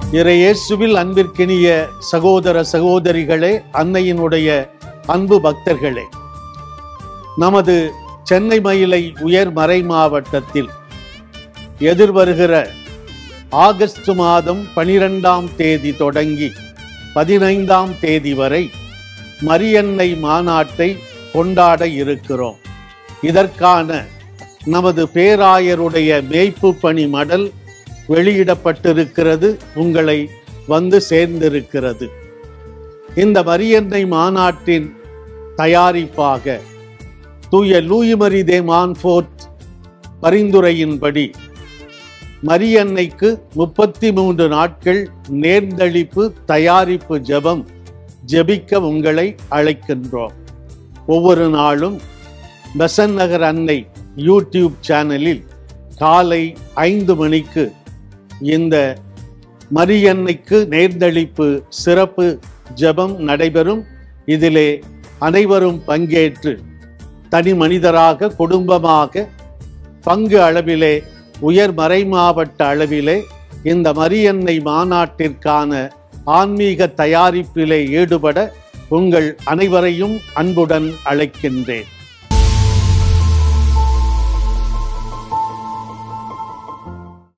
இறையேசுவில் அன்பிற்கினிய சகோதர சகோதரிகளே அன்னையினுடைய அன்பு பக்தர்களே நமது சென்னை மயிலை உயர் மறை மாவட்டத்தில் எதிர்வருகிற ஆகஸ்ட் மாதம் பனிரெண்டாம் தேதி தொடங்கி பதினைந்தாம் தேதி வரை மரியன்னை மாநாட்டை கொண்டாட இருக்கிறோம் இதற்கான நமது பேராயருடைய மேய்ப்பு பணி மடல் வெளியிடப்பட்டிருக்கிறது உங்களை வந்து சேர்ந்திருக்கிறது இந்த மரியன்னை மாநாட்டின் தயாரிப்பாக தூய லூயிமரி தே மான்ஃபோர்ட் பரிந்துரையின்படி மரியன்னைக்கு முப்பத்தி மூன்று நாட்கள் நேர்ந்தளிப்பு தயாரிப்பு ஜெபம் ஜெபிக்க உங்களை அழைக்கின்றோம் ஒவ்வொரு நாளும் பெசன் நகர் அன்னை யூடியூப் சேனலில் காலை ஐந்து மணிக்கு இந்த மரியன்னைக்கு நேர்ந்தளிப்பு சிறப்பு ஜெபம் நடைபெறும் இதிலே அனைவரும் பங்கேற்று தனி மனிதராக குடும்பமாக பங்கு அளவிலே உயர் மறை மாவட்ட அளவிலே இந்த மரியன்னை மாநாட்டிற்கான ஆன்மீக தயாரிப்பிலே ஈடுபட உங்கள் அனைவரையும் அன்புடன் அழைக்கின்றேன்